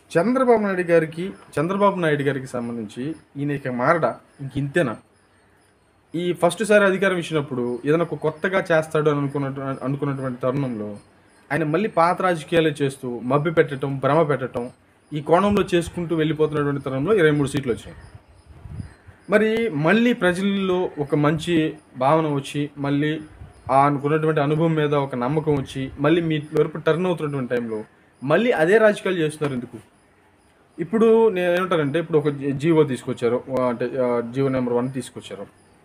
చంద్రబాబు నాయుడు గారికి చంద్రబాబు నాయుడు గారికి సంబంధించి ఈయన ఇక మారడా ఇంక ఇంతేనా ఈ ఫస్ట్ సారి అధికారం ఇచ్చినప్పుడు ఏదైనా ఒక కొత్తగా చేస్తాడు అని అనుకున్నట్టు అనుకున్నటువంటి తరుణంలో ఆయన మళ్ళీ పాత రాజకీయాలే చేస్తూ మభ్య పెట్టడం భ్రమ పెట్టడం ఈ కోణంలో చేసుకుంటూ వెళ్ళిపోతున్నటువంటి తరుణంలో ఇరవై మూడు సీట్లు వచ్చాయి మరి మళ్ళీ ప్రజల్లో ఒక మంచి భావన వచ్చి మళ్ళీ ఆ అనుకున్నటువంటి అనుభవం మీద ఒక నమ్మకం వచ్చి మళ్ళీ మీ వరకు టర్న్ అవుతున్నటువంటి టైంలో మళ్ళీ అదే రాజకీయాలు చేస్తున్నారు ఎందుకు ఇప్పుడు నేను ఏమంటానంటే ఇప్పుడు ఒక జీ- జీవో తీసుకొచ్చారు ఆ, అంటే ఆ, జీవో నెంబర్ వన్ తీసుకొచ్చారు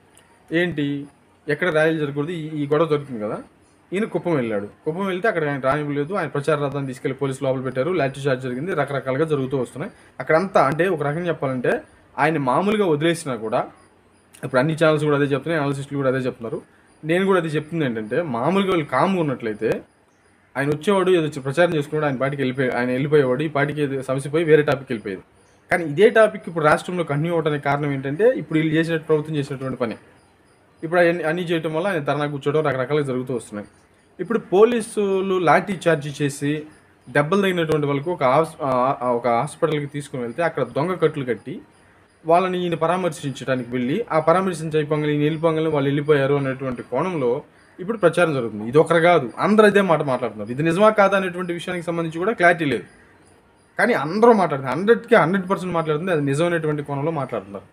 ఏంటి ఎక్కడ ర్యాలీ జరగకూడదు ఈ- ఈ గొడవ జరుగుతుంది కదా ఈయన కుప్పం వెళ్ళాడు కుప్పం వెళ్తే అక్కడ ఆయన రానివ్వలేదు ఆయన ప్రచార రథాన్ని తీసుకెళ్లి పోలీసు లోపల పెట్టారు లాఠీ చార్జ్ జరిగింది రకరకాలుగా జరుగుతూ వస్తున్నాయి అక్కడంతా అంటే ఒక రకంగా చెప్పాలంటే ఆయన మామూలుగా వదిలేసినా కూడా ఇప్పుడు అన్ని ఛానల్స్ కూడా అదే చెప్తున్నాయి అనాలిసిస్టులు కూడా అదే చెప్తున్నారు నేను కూడా అదే చెప్తుంది ఏంటంటే మామూలుగా వాళ్ళు కామ్గా ఉన్నట్లయితే ఆయన వచ్చేవాడు ఏదో వచ్చి ప్రచారం చేసుకున్నాడు ఆయన పాటికి వెళ్ళిపోయి ఆయన వెళ్ళిపోయేవాడు ఈ పాటికి ఏదో సమస్య పోయి వేరే టాపిక్ వెళ్ళిపోయేది కానీ ఇదే టాపిక్ ఇప్పుడు రాష్ట్రంలో కంటిన్యూ అవడానికి కారణం ఏంటంటే ఇప్పుడు వీళ్ళు చేసిన ప్రభుత్వం చేసినటువంటి పని ఇప్పుడు అన్ని అన్నీ చేయటం వల్ల ఆయన ధర్నా కూర్చోవడం రకరకాలుగా జరుగుతూ వస్తున్నాయి ఇప్పుడు పోలీసులు లాఠీ చార్జీ చేసి దెబ్బలు తగినటువంటి వాళ్ళకు ఒక హాస్- ఆ, ఆ, ఒక హాస్పిటల్కి తీసుకుని వెళ్తే అక్కడ దొంగ కట్లు కట్టి వాళ్ళని ఈయన పరామర్శించడానికి వెళ్ళి ఆ పరామర్శించే పొంగలి ఈయన వెళ్ళిపోంగలి వాళ్ళు వెళ్ళిపోయారు అనేటువంటి కోణంలో ఇప్పుడు ప్రచారం జరుగుతుంది ఇది ఒకరు కాదు అందరూ అదే మాట మాట్లాడుతున్నారు ఇది నిజమా కాదా అనేటువంటి విషయానికి సంబంధించి కూడా క్లారిటీ లేదు కానీ అందరూ మాట్లాడుతున్నారు హండ్రెడ్కి హండ్రెడ్ పర్సెంట్ మాట్లాడుతుంది అది నిజమైనటువంటి కోణంలో మాట్లాడుతున్నారు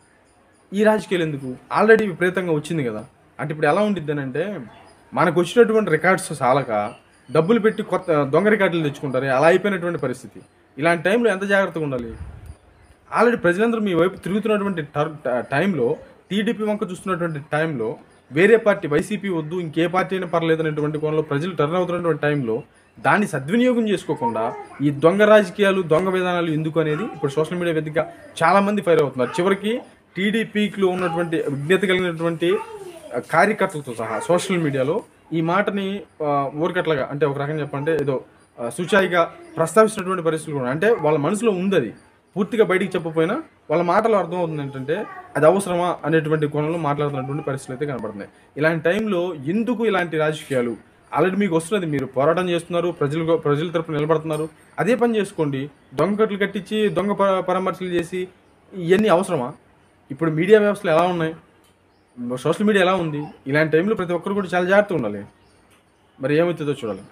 ఈ రాజకీయాలు ఎందుకు ఆల్రెడీ విపరీతంగా వచ్చింది కదా అంటే ఇప్పుడు ఎలా ఉండిద్ది అంటే మనకు వచ్చినటువంటి రికార్డ్స్ చాలక డబ్బులు పెట్టి కొత్త దొంగ రికార్డులు తెచ్చుకుంటారు అలా అయిపోయినటువంటి పరిస్థితి ఇలాంటి టైంలో ఎంత జాగ్రత్తగా ఉండాలి ఆల్రెడీ ప్రజలందరూ మీ వైపు తిరుగుతున్నటువంటి టర్- ట- టైంలో టీడీపీ వంక చూస్తున్నటువంటి టైంలో వేరే పార్టీ వైసీపీ వద్దు ఇంకే పార్టీ అయినా పర్లేదు అనేటువంటి కోణంలో ప్రజలు టర్న్ అవుతున్నటువంటి టైంలో దాన్ని సద్వినియోగం చేసుకోకుండా ఈ దొంగ రాజకీయాలు దొంగ విధానాలు ఎందుకు అనేది ఇప్పుడు సోషల్ మీడియా వేదికగా చాలా మంది ఫైర్ అవుతున్నారు చివరికి టీడీపీలో ఉన్నటువంటి విజ్ఞత కలిగినటువంటి ఆ, కార్యకర్తలతో సహా సోషల్ మీడియాలో ఈ మాటని ఆ, ఊరికట్లగా అంటే ఒక రకంగా చెప్పంటే ఏదో ఆ, సూచాయిగా ప్రస్తావిస్తున్నటువంటి పరిస్థితులు కూడా అంటే వాళ్ళ మనసులో ఉంది అది పూర్తిగా బయటికి చెప్పకపోయినా వాళ్ళ మాటలు అర్థం అవుతుంది ఏంటంటే అది అవసరమా అనేటువంటి కోణంలో మాట్లాడుతున్నటువంటి పరిస్థితులు అయితే కనబడుతున్నాయి ఇలాంటి టైంలో ఎందుకు ఇలాంటి రాజకీయాలు ఆల్రెడీ మీకు వస్తున్నది మీరు పోరాటం చేస్తున్నారు ప్రజలు ప్రజల తరపున నిలబడుతున్నారు అదే పని చేసుకోండి దొంగ కట్లు కట్టించి దొంగ ప- పరామర్శలు చేసి ఇవన్నీ అవసరమా ఇప్పుడు మీడియా వ్యవస్థలు ఎలా ఉన్నాయి సోషల్ మీడియా ఎలా ఉంది ఇలాంటి టైంలో ప్రతి ఒక్కరు కూడా చాలా జాగ్రత్తగా ఉండాలి మరి ఏమవుతుందో చూడాలి